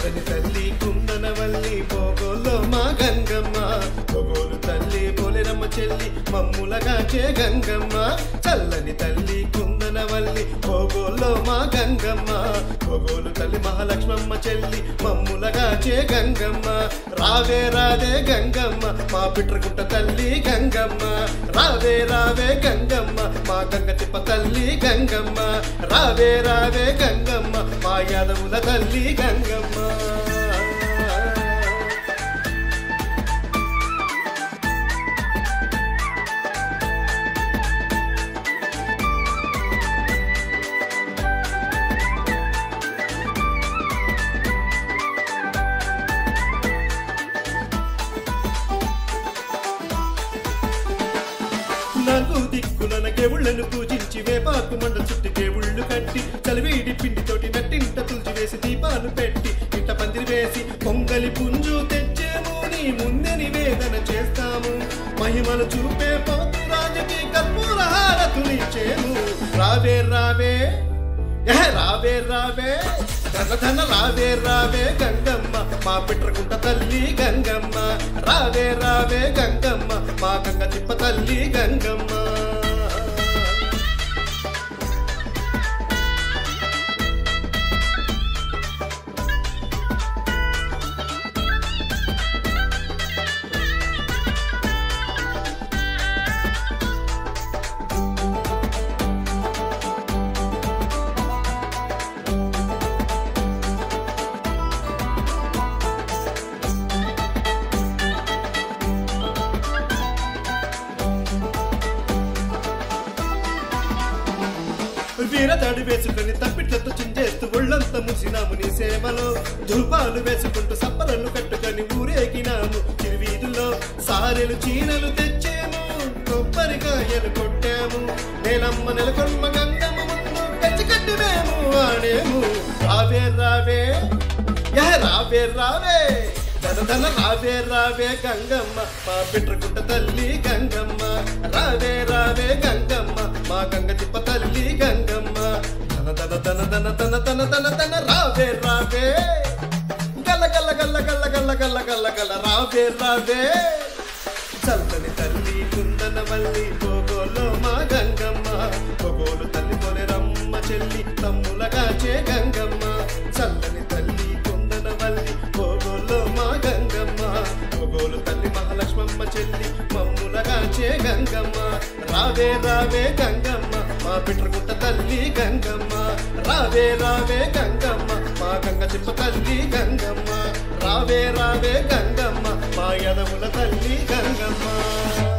చల్లని తల్లి కుందనవల్లి పోగోల్లో మా గంగమ్మ పొగోలు తల్లి పోలేరమ్మ చెల్లి మమ్ములగాచే గంగమ్మ చల్లని తల్లి కుందనవల్లి పోగోల్లో మా గంగమ్మ పొగోలు తల్లి మహాలక్ష్మమ్మ చెల్లి మమ్ములగాచే గంగమ్మ రావే రావే గంగమ్మ మా పిట్రగుట్ట తల్లి గంగమ్మ రావే రావే గంగమ్మ మా గంగ తిప్ప తల్లి గంగమ్మ రావే రావే గంగమ్మ మా యాదవుల తల్లి గంగమ్మ నలు దిక్కులన గెవుళ్ళను పూజించి వేపాకు మండ చుట్టూ గెవుళ్ళు కట్టి చలివీడి పిండితోటి నట్టింట తుల్చి వేసి దీపాలు పెట్టి ఇంట పందిరి వేసి పొంగలి పుంజు తెచ్చేము నీ ముందే నివేదన చేస్తాము మహిమలు చూపే పోతు రాజకి కర్పూర హారతులిచ్చేము రావే రావే ఏ రావే రావే ధన ధన రావే రావే గంగమ్మ మా పిట్రకుంట తల్లి గంగమ్మ రావే రావే గంగమ్మ మా గంగ తిప్ప తల్లి గంగమ్మ వీరదాడి వేసుకొని తప్పిట్లతో చించేస్తూ ఒళ్ళంతా ముసినాము నీ సేవలో ధూపాలు వేసుకుంటూ సప్పరలు కట్టుకొని ఊరేగినాము తిరువీధుల్లో సారెలు చీరలు తెచ్చాము కొబ్బరికాయలు కొట్టాము నేలమ్మ నెలకొల్మ గంగమ్మ ముందు పెంచి కట్టి మేము ఆడేము రావే రావే యా రావే రావే ధన ధన రావే రావే గంగమ్మ మా పిట్రకుంట తల్లి గంగమ్మ రావే రావే గంగమ్మ మా గంగ తిప్ప తల్లి గంగమ్మ ధన ధన ధన ధన ధన ధన ధన ధన రావే రావే గల్ల గల్ల గల్ల గల్ల గల్ల గల్ల గల్ల గల్ల రావే రావే చల్లని తల్లి కుందన వల్లి పోగోలో మా గంగమ్మ పోగోలు తల్లి పొలెరమ్మ చెల్లి తమ్ములగా చే గంగమ్మ చల్లని తల్లి కుందన వల్లి పోగోలో మా గంగమ్మ పోగోలు తల్లి మహాలక్ష్మమ్మ చెల్లి మమ్ములగా చే గంగమ్మ రావే రావే గంగమ్మ మా పిట్రగుట్ట తల్లి గంగమ్మ రావే రావే గంగమ్మ మా గంగ తిప్ప తల్లి గంగమ్మ రావే రావే గంగమ్మ మా యదముల తల్లి గంగమ్మ